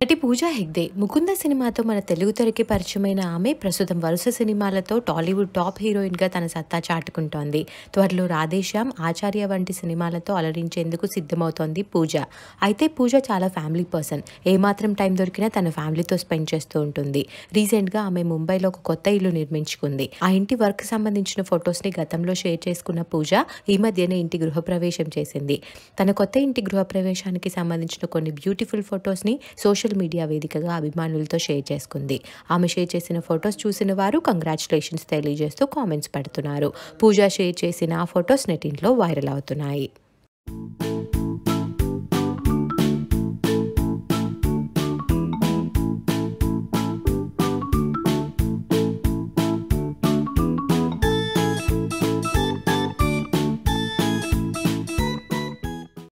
నటి పూజా హెగ్డే ముకుంద సినిమాతో మన తెలుగు తెరకి పరిచయమైన ఆమె ప్రస్తుతం వరుస సినిమాలతో టాలీవుడ్ టాప్ హీరోయిన్గా తన సత్తా చాటుకుంటోంది త్వరలో రాధేశ్యామ్ ఆచార్య వంటి సినిమాలతో అలరించేందుకు సిద్ధమవుతోంది పూజ అయితే పూజ చాలా ఫ్యామిలీ పర్సన్ ఏమాత్రం టైం దొరికినా తన ఫ్యామిలీతో స్పెండ్ చేస్తూ ఉంటుంది రీసెంట్గా ఆమె ముంబైలో ఒక కొత్త ఇల్లు నిర్మించుకుంది ఆ ఇంటి వర్క్ సంబంధించిన ఫొటోస్ని గతంలో షేర్ చేసుకున్న పూజ ఈ మధ్యనే ఇంటి గృహప్రవేశం చేసింది తన కొత్త ఇంటి గృహప్రవేశానికి సంబంధించిన కొన్ని బ్యూటిఫుల్ ఫొటోస్ని సోషల్ మీడియా వేదికగా అభిమానులతో షేర్ చేసుకుంది ఆమె షేర్ చేసిన ఫొటోస్ చూసిన వారు కంగ్రాచులేషన్స్ తెలియజేస్తూ కామెంట్స్ పెడుతున్నారు పూజ షేర్ చేసిన ఆ ఫొటోస్ నెటింట్లో వైరల్ అవుతున్నాయి